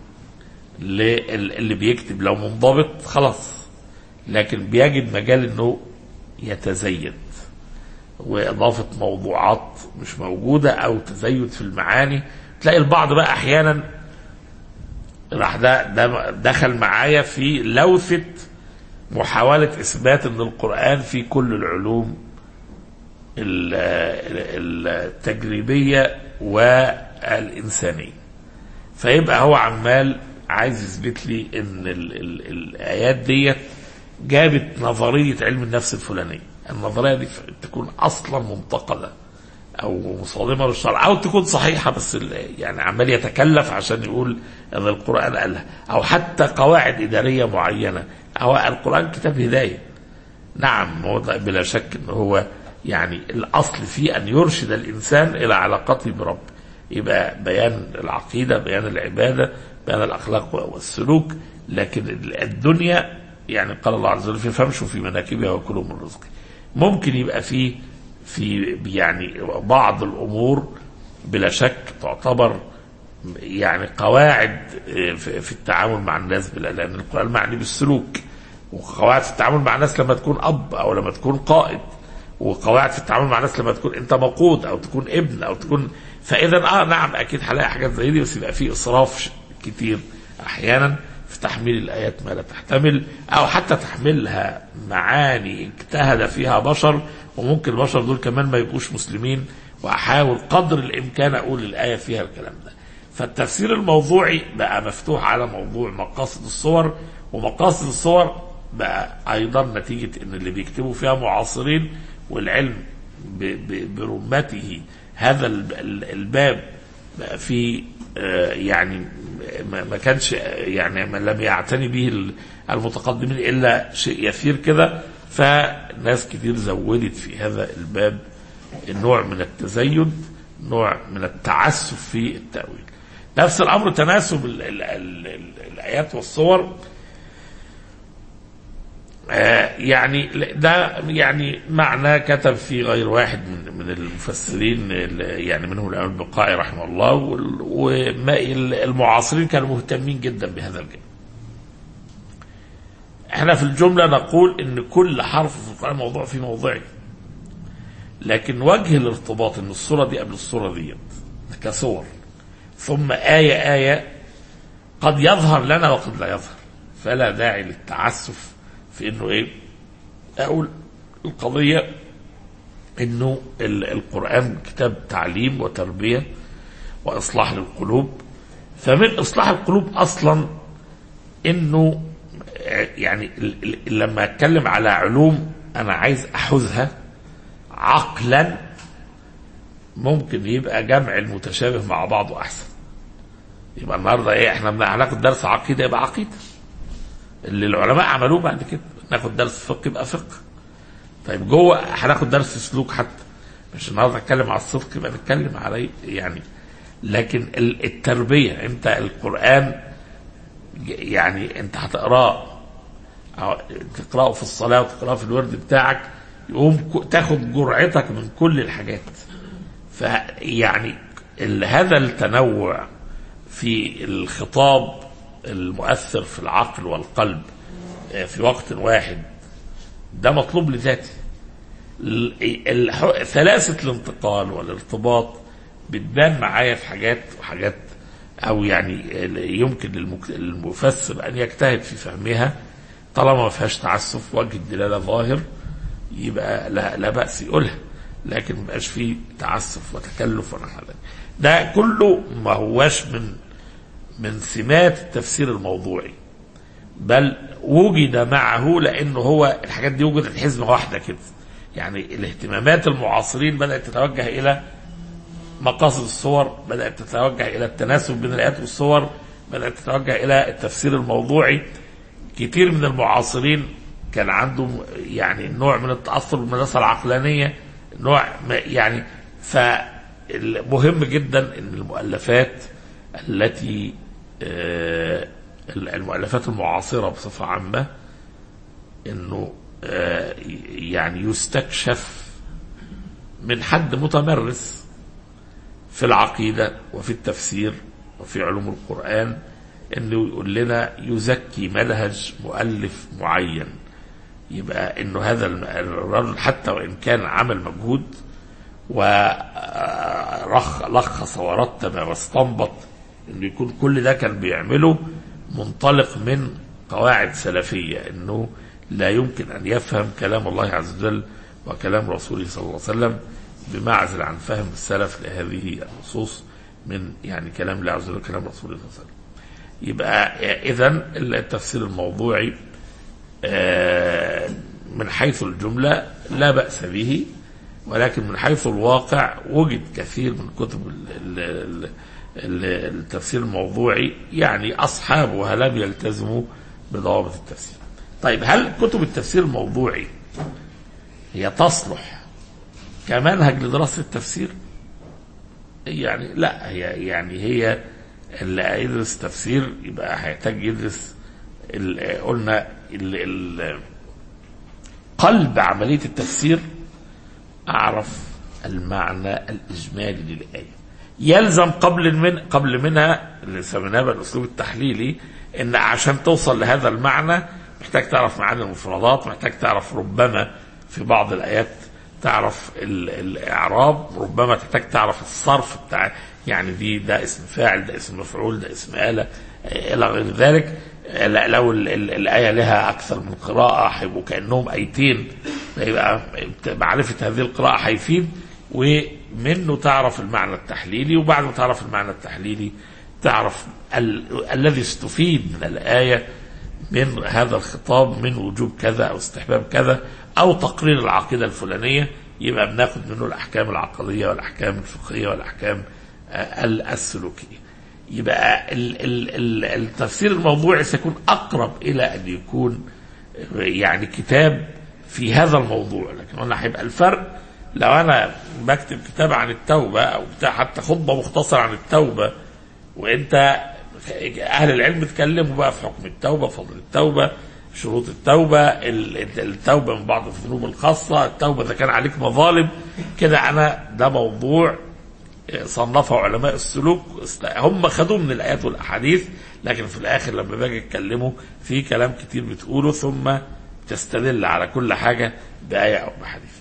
اللي بيكتب لو منضبط خلاص لكن بيجد مجال انه يتزيد واضافه موضوعات مش موجوده او تزيد في المعاني تلاقي البعض بقى احيانا راح ده, ده دخل معايا في لوثه محاولة إثبات أن القرآن في كل العلوم التجريبية والإنسانية فيبقى هو عمال عايز يثبت لي أن ال ال الآيات ديت جابت نظرية علم النفس الفلانية النظرية دي تكون أصلا منتقدة أو مصادمة للشرع أو تكون صحيحة بس يعني عمال يتكلف عشان يقول أن القرآن قالها أو حتى قواعد إدارية معينة هو القرآن كتاب هداية نعم هو بلا شك أنه هو يعني الأصل فيه أن يرشد الإنسان إلى علاقته برب يبقى بيان العقيدة بيان العبادة بيان الأخلاق والسلوك لكن الدنيا يعني قال الله عز وجل فامشوا في مناكبها وكلوا من رزقه ممكن يبقى فيه في يعني بعض الأمور بلا شك تعتبر يعني قواعد في التعامل مع الناس لان القران معني بالسلوك وقواعد في التعامل مع الناس لما تكون اب او لما تكون قائد وقواعد في التعامل مع الناس لما تكون انت مقود او تكون ابن او تكون فاذا اه نعم اكيد هلاقي حاجات زي دي بس يبقى في اسراف كتير احيانا في تحميل الايات ما لا تحتمل او حتى تحملها معاني اجتهد فيها بشر وممكن البشر دول كمان ما يبقوش مسلمين واحاول قدر الامكان اقول الايه فيها الكلام ده فالتفسير الموضوعي بقى مفتوح على موضوع مقاصد الصور ومقاصد الصور بقى ايضا نتيجه ان اللي بيكتبوا فيها معاصرين والعلم برمته هذا الباب بقى في يعني ما كانش يعني ما لم يعتني به المتقدمين الا شيء يسير كده فناس كتير زودت في هذا الباب نوع من التزيد نوع من التعسف في التأويل نفس الامر تناسب ال ال ال ال الايات والصور آه يعني ده يعني معنى كتب فيه غير واحد من من المفسرين يعني منهم الامام البقائي رحمه الله والمعاصرين كانوا مهتمين جدا بهذا الجانب. احنا في الجمله نقول ان كل حرف في القران موضوع في موضعه. لكن وجه الارتباط ان الصورة دي قبل الصورة ديت كصور ثم آية آية قد يظهر لنا وقد لا يظهر فلا داعي للتعسف في انه ايه اقول القضية انه ال- القرآن كتاب تعليم وتربية واصلاح للقلوب فمن اصلاح القلوب اصلا انه آه، يعني ال- ال- لما اتكلم على علوم انا عايز احوزها عقلا ممكن يبقى جمع المتشابه مع بعضه احسن يبقى النهارده ايه احنا بن- هناخد درس عقيده يبقى عقيده اللي العلماء عملوه بعد كده ناخد درس فقه يبقى فقه طيب جوه هناخد درس سلوك حتى مش النهارده اتكلم على الصدق يبقى نتكلم على يعني لكن ال- التربيه انت القران ج- يعني انت هتقراه أو تقراه في الصلاه وتقراه في الورد بتاعك يقوم ك- تاخد جرعتك من كل الحاجات فيعني ال- هذا التنوع في الخطاب المؤثر في العقل والقلب آه، في وقت واحد ده مطلوب لذاته ال- الح- ثلاثة الانتقال والارتباط بتبان معايا في حاجات وحاجات أو يعني ال- يمكن للمك- للمفسر أن يجتهد في فهمها طالما ما فيهاش تعسف وجه الدلالة ظاهر يبقى لا, لا بأس يقولها لكن ما يبقاش فيه تعسف وتكلف ونحو ذلك ده كله ما هواش من من سمات التفسير الموضوعي بل وجد معه لانه هو الحاجات دي وجدت حزمه واحده كده يعني الاهتمامات المعاصرين بدات تتوجه الى مقاصد الصور بدات تتوجه الى التناسب بين الايات والصور بدات تتوجه الى التفسير الموضوعي كتير من المعاصرين كان عنده يعني نوع من التاثر بالمدرسه العقلانيه نوع ما- يعني فمهم جدا ان المؤلفات التي آه، المؤلفات المعاصره بصفه عامه انه آه، يعني يستكشف من حد متمرس في العقيده وفي التفسير وفي علوم القران انه يقول لنا يزكي منهج مؤلف معين يبقى انه هذا الم- الرجل حتى وان كان عمل مجهود ولخص ورتب واستنبط انه يكون كل ده كان بيعمله منطلق من قواعد سلفيه انه لا يمكن ان يفهم كلام الله عز وجل وكلام رسوله صلى الله عليه وسلم بمعزل عن فهم السلف لهذه النصوص من يعني كلام الله عز وجل وكلام رسوله صلى الله عليه وسلم. يبقى اذا التفسير الموضوعي آه، من حيث الجمله لا باس به ولكن من حيث الواقع وجد كثير من كتب ال- ال- ال- التفسير الموضوعي يعني اصحابها لم يلتزموا بضوابط التفسير. طيب هل كتب التفسير الموضوعي هي تصلح كمنهج لدراسه التفسير؟ يعني لا هي يعني هي اللي يدرس تفسير يبقى هيحتاج يدرس ال- قلنا ال- ال- قلب عمليه التفسير اعرف المعنى الاجمالي للايه يلزم قبل من قبل منها اللي سميناه بالاسلوب التحليلي ان عشان توصل لهذا المعنى محتاج تعرف معاني المفردات محتاج تعرف ربما في بعض الايات تعرف ال- الاعراب ربما تحتاج تعرف الصرف بتاع يعني دي ده اسم فاعل ده اسم مفعول ده اسم آلة الى غير ذلك لا- لو ال- ال- الآية لها أكثر من قراءة هيبقوا كأنهم آيتين يبقى معرفة هذه القراءة هيفيد ومنه تعرف المعنى التحليلي وبعد ما تعرف المعنى التحليلي تعرف ال- الذي استفيد من الآية من هذا الخطاب من وجوب كذا أو استحباب كذا أو تقرير العقيدة الفلانية يبقى بناخد منه الأحكام العقدية والأحكام الفقهية والأحكام آه، السلوكية يبقى ال- ال- ال- التفسير الموضوعي سيكون اقرب الى ان يكون يعني كتاب في هذا الموضوع لكن قلنا هيبقى الفرق لو انا بكتب كتاب عن التوبه او بتاع حتى خطبه مختصره عن التوبه وانت اهل العلم اتكلموا بقى في حكم التوبه فضل التوبه شروط التوبه ال- ال- التوبه من بعض الذنوب الخاصه التوبه اذا كان عليك مظالم كده انا ده موضوع صنفه علماء السلوك هم خدوه من الايات والاحاديث لكن في الاخر لما باجي اتكلموا في كلام كتير بتقوله ثم تستدل على كل حاجه بايه او بحديث.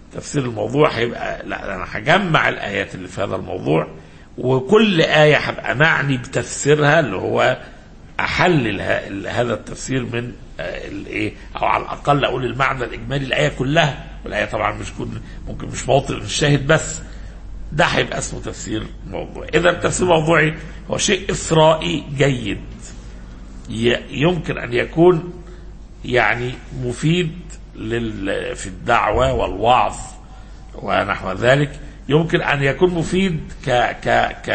تفسير الموضوع هيبقى لا انا هجمع الايات اللي في هذا الموضوع وكل ايه هبقى معني بتفسيرها اللي هو احلل ه- هذا التفسير من آه، الايه او على الاقل اقول المعنى الاجمالي الايه كلها والايه طبعا مش كل ممكن مش موطن الشاهد بس ده هيبقى اسمه تفسير موضوعي اذا التفسير الموضوعي هو شيء اثرائي جيد ي- يمكن ان يكون يعني مفيد لل في الدعوه والوعظ ونحو ذلك يمكن ان يكون مفيد ك ك ك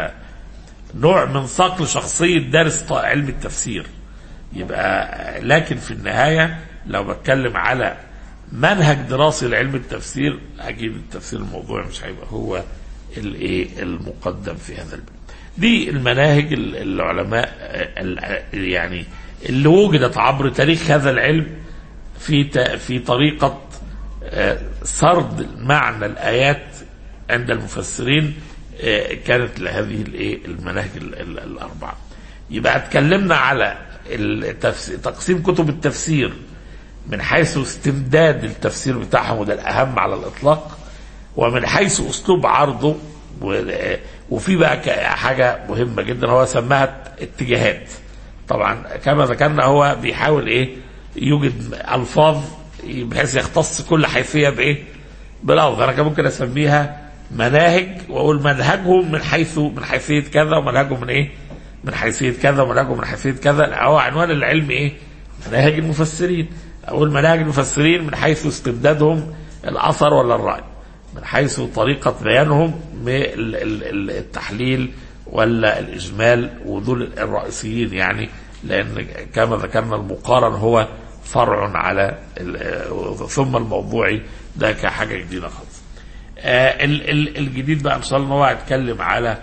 نوع من صقل شخصيه دارس ط- علم التفسير يبقى لكن في النهايه لو بتكلم على منهج دراسي لعلم التفسير اكيد التفسير الموضوعي مش هيبقى هو الايه المقدم في هذا الباب دي المناهج ال- العلماء آه، ال- يعني اللي وجدت عبر تاريخ هذا العلم في ت- في طريقه آه، سرد معنى الايات عند المفسرين آه، كانت لهذه الايه المناهج ال- ال- الاربعه يبقى اتكلمنا على التفسير تقسيم كتب التفسير من حيث استمداد التفسير بتاعهم وده الاهم على الاطلاق ومن حيث اسلوب عرضه و- وفي بقى ك- حاجه مهمه جدا هو سماها اتجاهات طبعا كما ذكرنا هو بيحاول ايه يوجد الفاظ بحيث يختص كل حيثيه بايه بلفظ انا كان ممكن اسميها مناهج واقول منهجهم من حيث من حيثيه كذا ومنهجهم من ايه من حيثيه كذا ومنهجهم من حيثيه كذا لا، هو عنوان العلم ايه مناهج المفسرين اقول مناهج المفسرين من حيث استمدادهم الاثر ولا الراي من حيث طريقه بيانهم من ال- ال- ال- التحليل ولا الاجمال ودول الرئيسيين يعني لان كما ذكرنا المقارن هو فرع على ال- ثم الموضوعي ده كحاجه جديده خالص. آه، ال- ال- الجديد بقى ان شاء الله إن هو هيتكلم على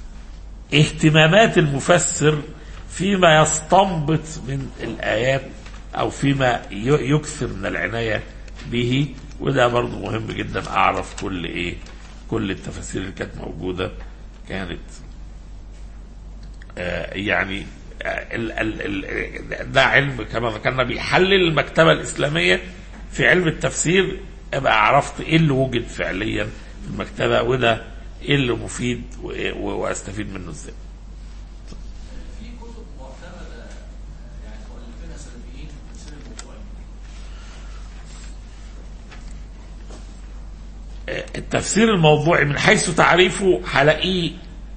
اهتمامات المفسر فيما يستنبط من الآيات أو فيما ي- يكثر من العناية به وده برضو مهم جدا أعرف كل إيه كل التفاسير اللي كانت موجودة كانت آه يعني آه ال ال ال ده علم كما ذكرنا بيحلل المكتبة الإسلامية في علم التفسير ابقى عرفت ايه اللي وجد فعليا في المكتبة وده ايه اللي مفيد وإيه- و- واستفيد منه ازاي في كتب معتمده يعني مؤلفينها سلفيين في تفسير الموضوع التفسير الموضوعي من حيث تعريفه هلاقيه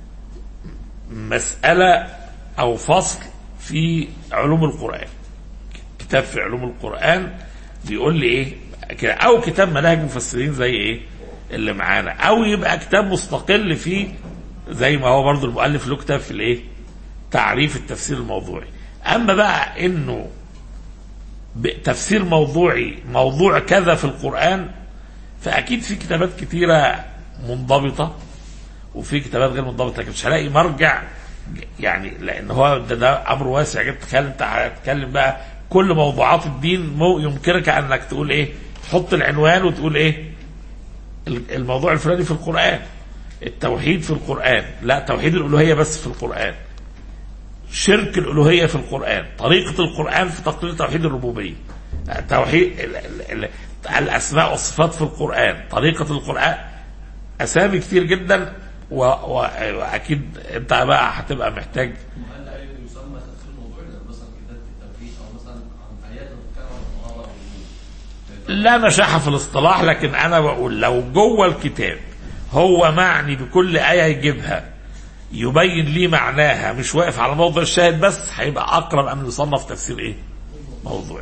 مسألة أو فصل في علوم القرآن كتاب في علوم القرآن بيقول لي إيه كده أو كتاب مناهج مفسرين زي إيه اللي معانا أو يبقى كتاب مستقل فيه زي ما هو برضو المؤلف له كتاب في الإيه تعريف التفسير الموضوعي أما بقى إنه ب- تفسير موضوعي موضوع كذا في القرآن فاكيد في كتابات كتيره منضبطه وفي كتابات غير منضبطه لكن مش هلاقي مرجع يعني لان هو ده, ده امر واسع جدا تخيل انت هتتكلم بقى كل موضوعات الدين مو يمكنك انك تقول ايه تحط العنوان وتقول ايه ال- الموضوع الفلاني في القران التوحيد في القران لا توحيد الالوهيه بس في القران شرك الالوهيه في القران طريقه القران في تقرير توحيد الربوبيه توحيد ال- ال- ال- الاسماء والصفات في القران طريقه القران اسامي كتير جدا و- و- واكيد انت بقى هتبقى محتاج وهل لا يسمى تفسير موضوعي زي مثلا كتاب التوحيد او مثلا عن ايات بتتكلم عن الطهاره والوضوء لا مشاحة في الاصطلاح لكن انا بقول لو جوه الكتاب هو معني بكل آية يجيبها يبين لي معناها مش واقف على موضع الشاهد بس هيبقى اقرب ان يصنف تفسير ايه موضوعي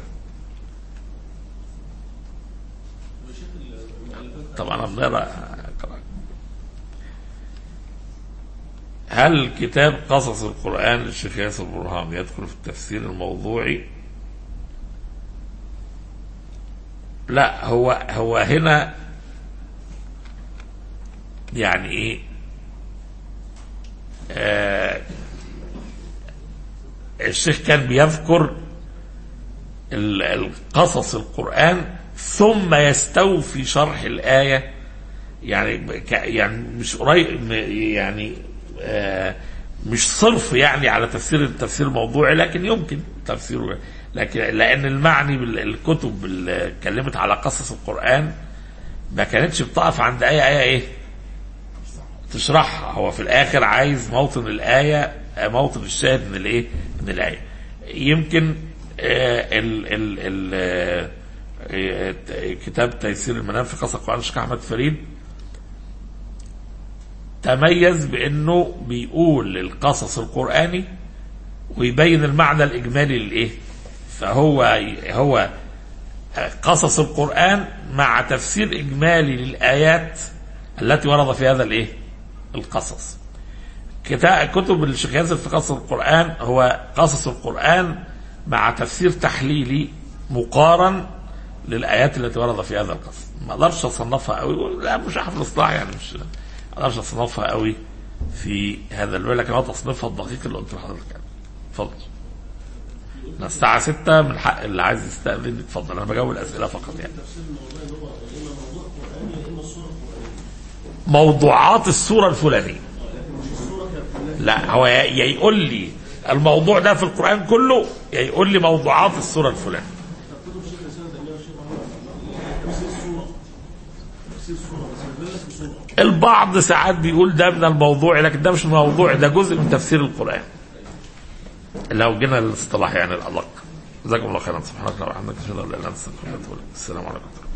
طبعا انا بنقرا هل كتاب قصص القرآن للشيخ ياسر برهان يدخل في التفسير الموضوعي؟ لا هو هو هنا يعني ايه آه الشيخ كان بيذكر ال- القصص القرآن ثم يستوفي شرح الآية يعني ك- يعني مش قريب م- يعني آه مش صرف يعني على تفسير التفسير الموضوعي لكن يمكن تفسيره لكن لان المعني بالكتب اللي اتكلمت على قصص القران ما كانتش بتقف عند اي ايه ايه تشرحها هو في الاخر عايز موطن الايه آه، موطن الشاهد من الايه من الايه يمكن آه، ال ال ال آه، آه، كتاب تيسير المنام في قصة القرآن الشيخ أحمد فريد تميز بأنه بيقول القصص القرآني ويبين المعنى الإجمالي للإيه فهو هو قصص القرآن مع تفسير إجمالي للآيات التي ورد في هذا الإيه القصص كتاب كتب الشيخ ياسر في قصص القرآن هو قصص القرآن مع تفسير تحليلي مقارن للآيات التي ورد في هذا القصص ما أقدرش أصنفها قوي لا مش حفل إصلاح يعني مش ما أقدرش أصنفها قوي في هذا الوقت لكن هو تصنيفها الدقيق اللي قلت لحضرتك يعني اتفضل أنا الساعة 6 من حق اللي عايز يستأذن يتفضل أنا بجاوب الأسئلة فقط يعني موضوعات السورة الفلانية لا هو يا يا يقول لي الموضوع ده في القرآن كله يا يقول لي موضوعات السورة الفلانية البعض ساعات بيقول ده من الموضوع لكن ده مش الموضوع ده جزء من تفسير القرآن لو جينا للاصطلاح يعني الأدق جزاكم الله خيرا سبحانك اللهم وبحمدك اشهد ان لا اله الا انت استغفرك واتوب اليك السلام عليكم ورحمه الله